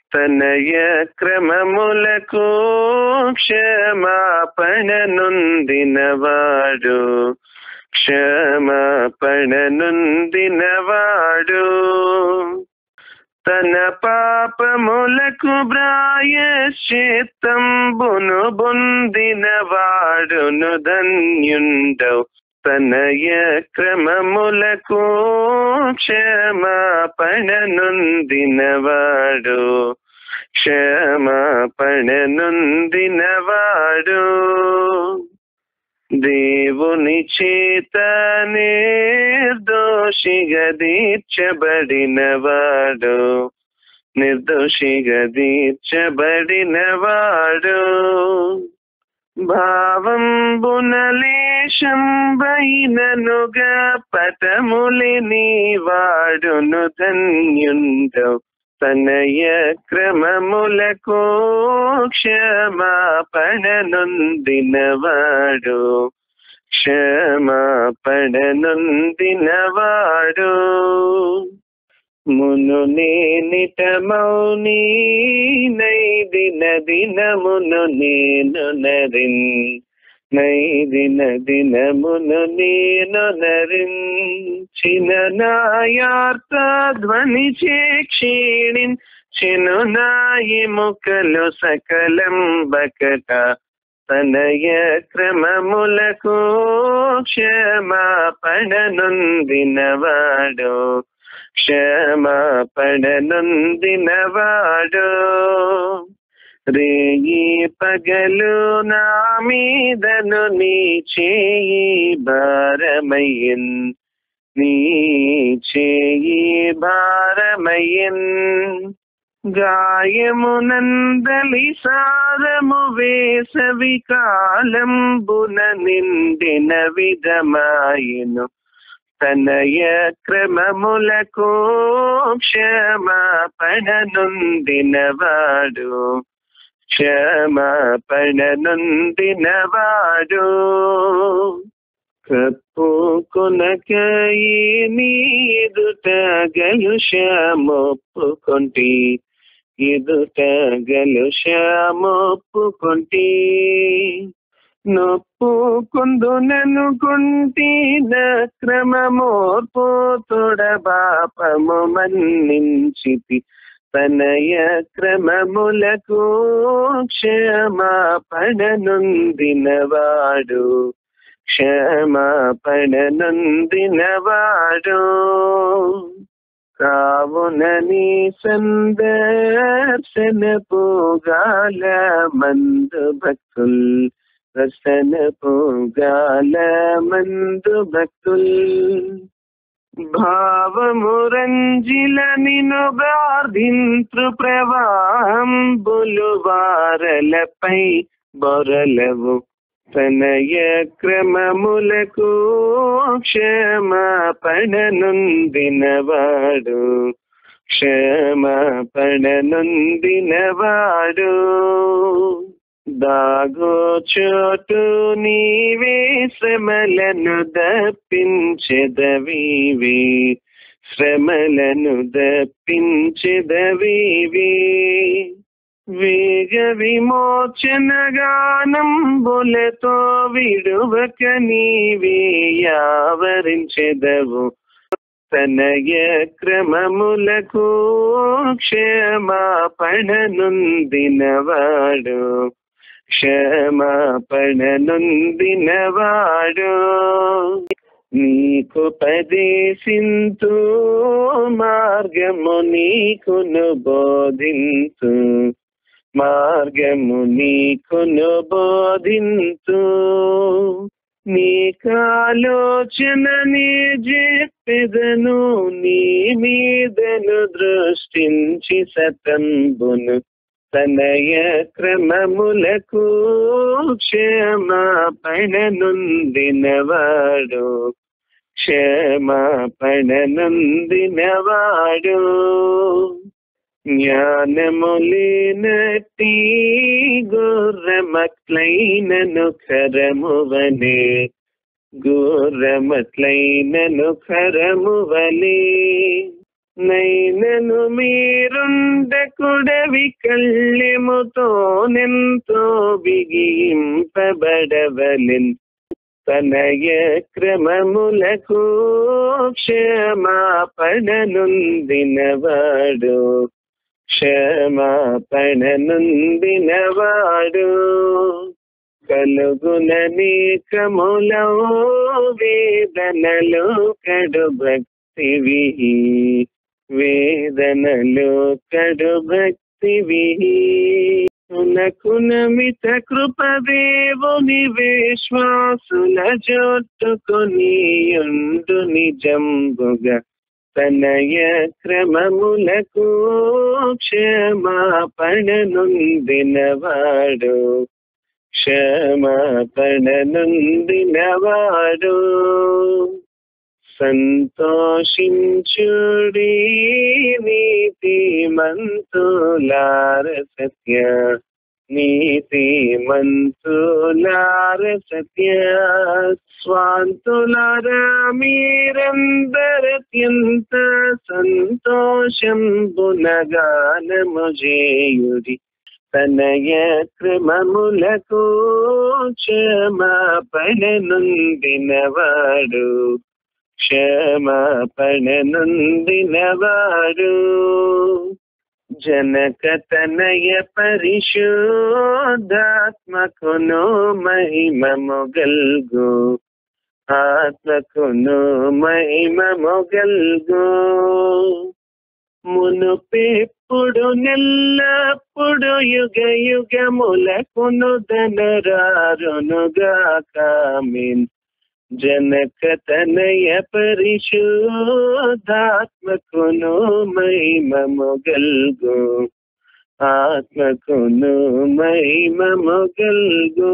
తనయ క్రమములకు క్షమాపణ నొందినవాడు క్షమాపణ నొందినవాడు తన పాపములకు బ్రాయశ్చిత్తంబును బొందిన వాడును ధన్యుండవు తనయ క్రమములకు క్షమాపణ నొందినవాడు క్షమాపణ నొందినవాడు దేవుని చేత నిర్దోషిగా తీర్చబడినవాడు నిర్దోషిగా తీర్చబడినవాడు భావం బునలేశం వైననుగా పటములిని వాడును ధన్యుండవు తనయ క్రమములకు క్షమాపణ నొందినవాడు క్షమాపణ నొందినవాడు మును నేనిట మౌని నైదిన దినమును నేను నరిన్ నైదిన దినమును నేను నరించిన నాయార్త ధ్వని చే క్షీణిన్ చిను నాయి ముఖలు సకలం బకట తనయ క్రమములకు క్షమాపణ నొందినవాడు క్షమాపణ నొందినవాడు రేయి పగలు నా మీదను నీ చేయి భారమయ్యన్ నీ చేయి భారమయ్యన్ గాయమునందలి సారము వేసవి కాలంబున నిండిన విధమాయను తనయ క్రమములకు క్షమాపణ నొందినవాడు క్షమాపణ నొందినవాడు కప్పు కొనకయి నీదుట గలుషమొప్పుకొంటి ఎదుట గలుషమొప్పుకొంటి నొప్పు కొందుననుకుంటి క్రమమోర్పు తొడ పాపము మన్నించితి తనయ క్రమములకు క్షమాపణ నొందినవాడు క్షమాపణ నొందినవాడు కావున నీ సందర్శన పోగాల మందు భక్తుల్ రసన పోగాల మందు భక్తుల్ భావము రంజిల నిను బార్ధింతృ ప్రవాహం బులువారలపై బొరలవు తనయ క్రమములకు క్షమాపణ నొందినవాడు క్షమాపణ నొందినవాడు దాగో చోటు నీవే శ్రమలను దప్పించెదవివి శ్రమలను దప్పించెదవివి వేగ విమోచన గానం బులతో విడువక నీవే యావరించెదవు తనయ క్రమములకు క్షమాపణ నొందినవాడు క్షమాపణ నొందినవాడు నీకు పదేశింతు మార్గము నీకును బోధింతు మార్గము నీకును బోధింతు నీకాలోచన నీ చెప్పెదను నీ మీదను దృష్టించి సతంబును తనయ క్రమములకు క్షమాపణ నొందినవాడు క్షమాపణ నొందినవాడు జ్ఞానములేనటి గుర్రమట్లైనను ఖరమువనే గుర్రమట్లైనను ఖరమువలే నైనను మీరుండకుడవి కళ్ళెముతో నెంతో బిగింపబడవలెన్ తనయ క్రమములకు క్షమాపణనుందినవాడు క్షమాపణనుందినవాడు కలుగున నీకములో వేదనలు కడు భక్తివి వేదనలు కడు భక్తివి నకునమిత కృపదేవుని విశ్వాసుల జొట్టుకొని ఉండు నిజంబుగా తనయ క్రమములకు క్షమాపణనుందినవాడు క్షమాపణనుందినవాడు సంతోషించుడి నీతి మంతులార సత్య నీతి మంతులార సత్య స్వాంతులార మీరందరత్యంత సంతోషం బునగానము చేయుడి తనయ క్రమములకు క్షమాపణనుందినవాడు క్షమాపణనుందినవాడు జనక తనయ పరిశోధాత్మకును మహిమము గల్గు ఆత్మకును మహిమము గల్గు మునుపెప్పుడు నెల్లప్పుడు యుగ యుగములకును ధనరారునుగాకామిన్ జనక తనయ పరిశోధాత్మకును మహిమము గల్గు ఆత్మకును మహిమము గల్గు